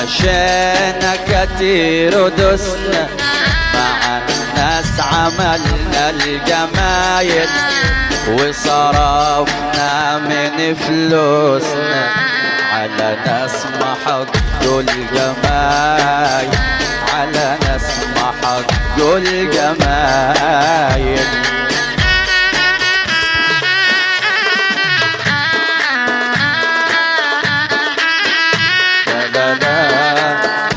مشينا كتير ودسنا مع الناس عملنا الجمايل وصرفنا من فلوسنا على ناس ما حطوا الجمايل على ناس ما حطوا الجمايل لا لا لا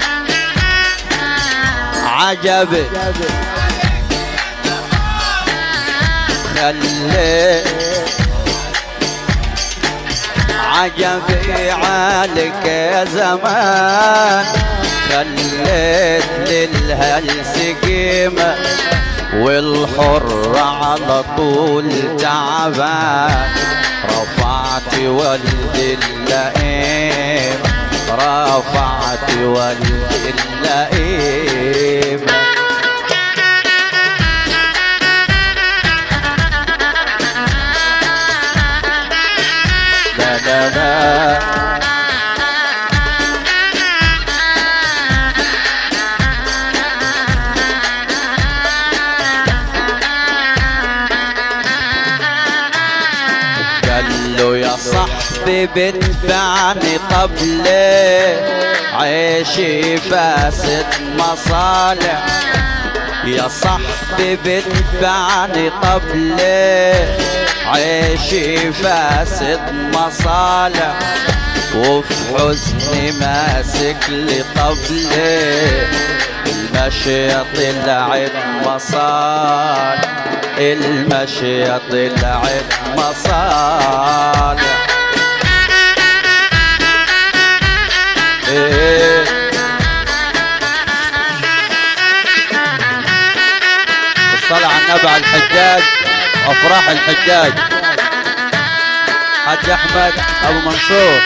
عجب خلي عجبي عليك يا زمان خليت للهلس قيمة والحر على طول تعبان رفعت ولد اللئيم رفعت ولد اللئيم لا لا لا قال له يا صاحبي بتبعني قبل عيشي فاسد مصالح يا صاحبي بتبعني قبل عيشي فاسد مصالح وفي حزني ماسك لي طبلي المشي طلعت مصالح المشي طلعت مصالح إيه الصلاة على النبي على الحجاج أفراح الحجاج حاج أحمد أبو منصور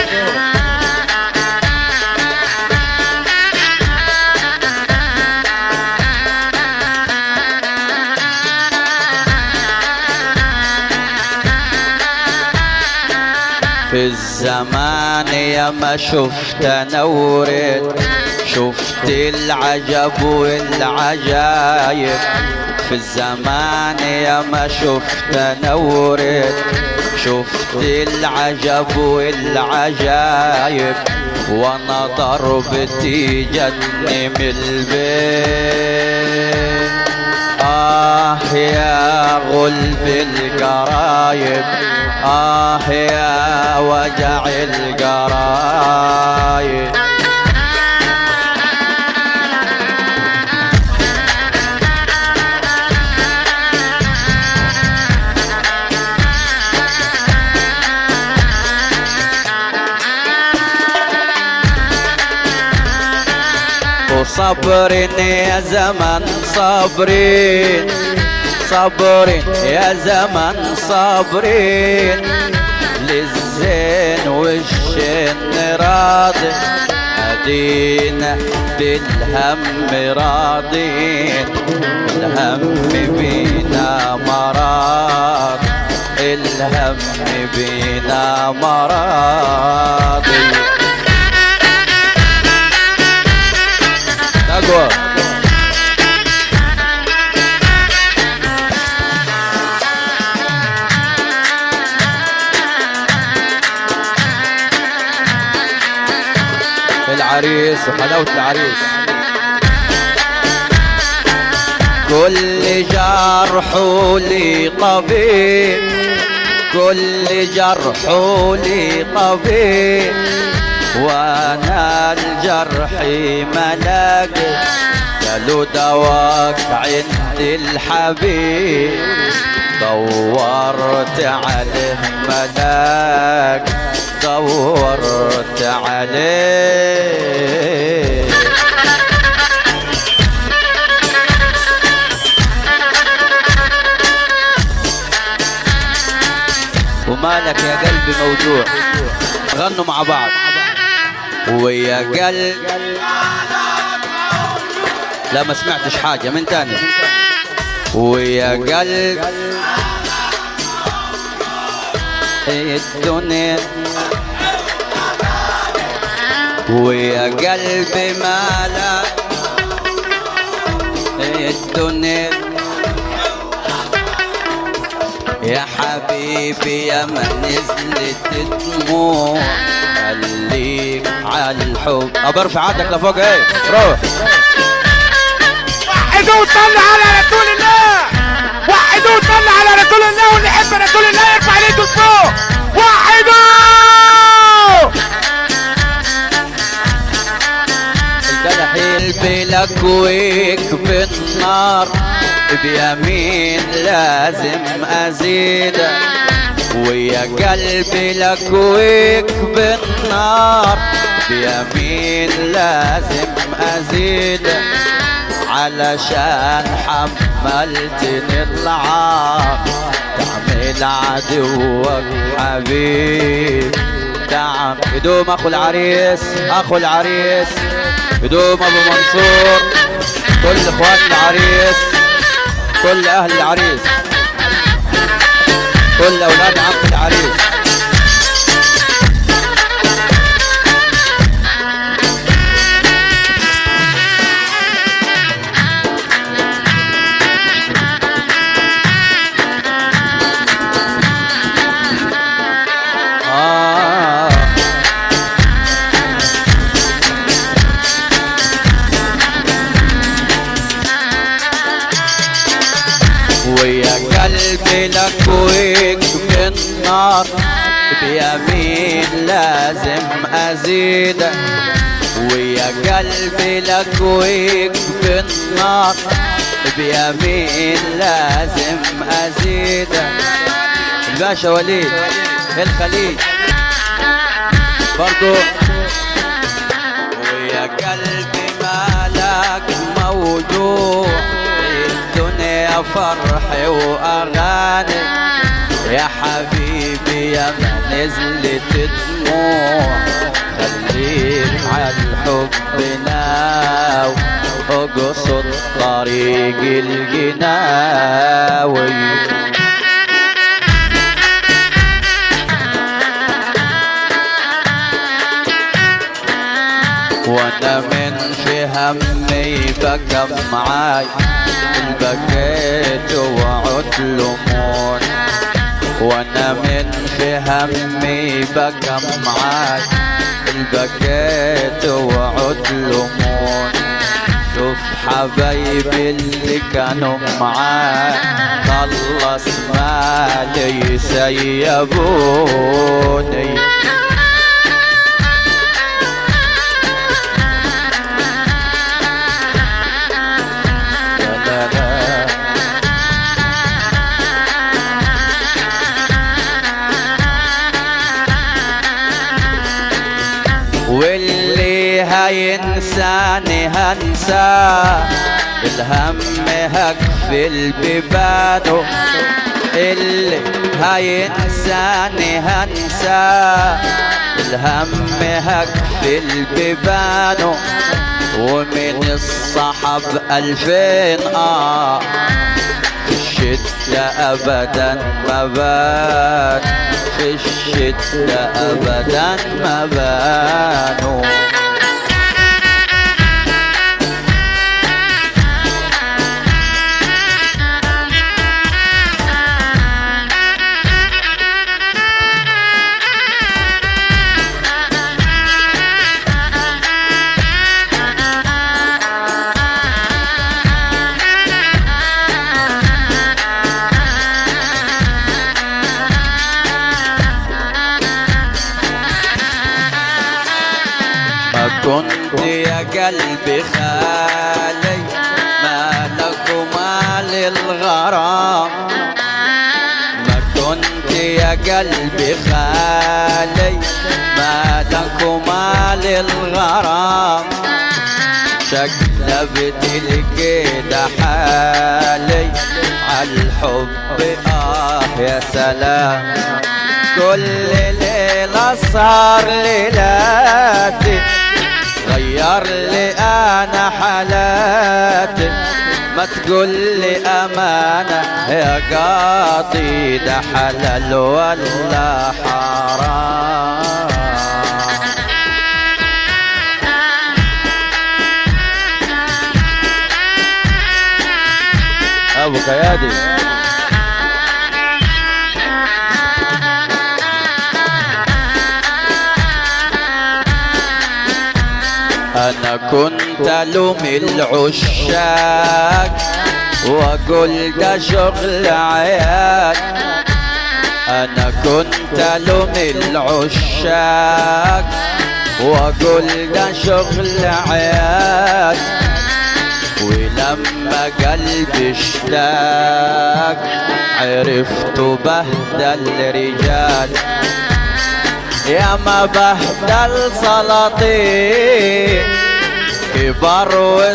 في الزمان يا ما شفت نورت شفت العجب والعجايب في الزمان يا ما شفت نورت شفت العجب والعجايب وانا ضربتي جتني من البيت آه يا غلب القرايب آه يا وجع القرايب وصبرين يا زمن صبرين صبرين يا زمن صبرين للزين والشن راضي هدينا بالهم راضين الهم بينا مرض الهم بينا مراضي تقوى العريس وحلاوة العريس كل جرح لي طبيب كل جرح لي طبيب وانا الجرح ملاقي قالوا دواك عند الحبيب دورت عليه ملاك دورت عليه ومالك يا قلبي موجوع غنوا مع بعض ويا قلب لا ما سمعتش حاجة من تاني ويا قلب الدنيا ويا قلبي مالك الدنيا يا حبيبي يا ما نزلت دموع خليك على الحب ابى ارفع عندك لفوق ايه روح وحدوا وصلوا على رسول الله وحدوا وصلوا على رسول الله واللي يحب رسول الله يرفع ايده فوق وحدوا الجرح يلبلك ويكفي النار بيمين لازم ازيدك ويا قلبي لك ويكفي النار بيمين لازم ازيدك علشان حملتني العار تعمل عدوك حبيب دعم هدوم اخو العريس اخو العريس هدوم ابو منصور كل اخوان العريس كل اهل العريس كل اولاد عم العريس آه ويا قلبي لك ويكفي النار بيمين لازم ازيدك ويا قلبي لك ويكفي النار بيمين لازم ازيدك الباشا وليد الخليج برضو ويا قلبي مالك موجوع الدنيا فرح واغاني يا حبيبي يا ما نزلت دموع خليك على الحب ناو اقصد طريق الجناوي وانا من في همي بكى معاي بكيت وعد لمون وانا من في همي بكى معاي بكيت وعد لمون شوف حبايبي اللي كانوا معاي خلص مالي سيبوني لا لا لا واللي هينساني هنساه الهم هقفل ببانه اللي هينساني هنساه الهم هقفل ببانه ومن الصحب ألفين آه في الشدة أبدا ما بان في الشدة أبدا ما بانوا ما كنت يا قلبي خالي مالك ومال الغرام ما كنت يا قلبي خالي مالك ومال الغرام شقلبت لقيت حالي عالحب آه يا سلام كل ليلة صار ليلاتي غير لي انا حالاتي ما تقول لي امانه يا قاضي ده حلال ولا حرام ابو كيادي انا كنت الوم العشاق واقول ده شغل عيال انا كنت الوم العشاق واقول ده شغل عيال ولما قلبي اشتاق عرفت بهدل رجال يا ما بهدل سلاطين كبر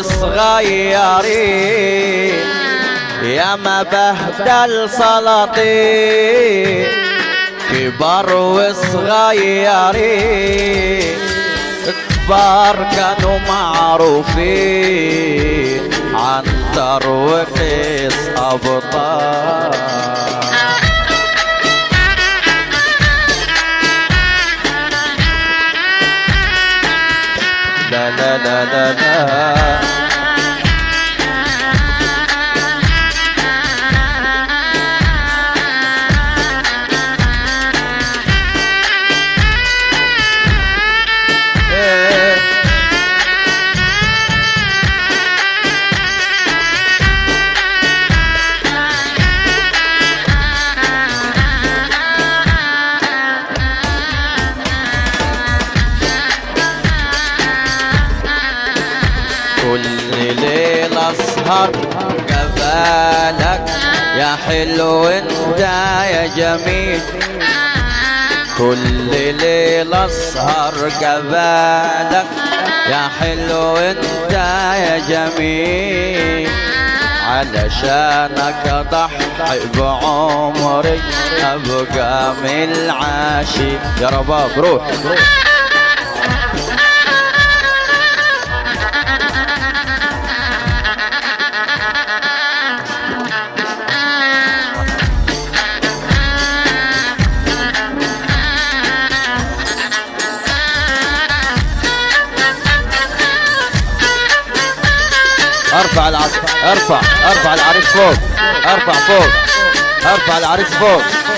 وصغيرين يا ما بهدل سلاطين كبر وصغيرين كبار كانوا معروفين عنتر وقيس ابطال لا لا لا لا لا إيه. كل ليلة اسهر قبالك يا حلو انت يا جميل كل ليلة اسهر قبالك يا حلو انت يا جميل علشانك اضحي بعمري ابقى من العاشي يا رباب روح روح ارفع العريس ارفع ارفع العريس فوق ارفع فوق ارفع العريس فوق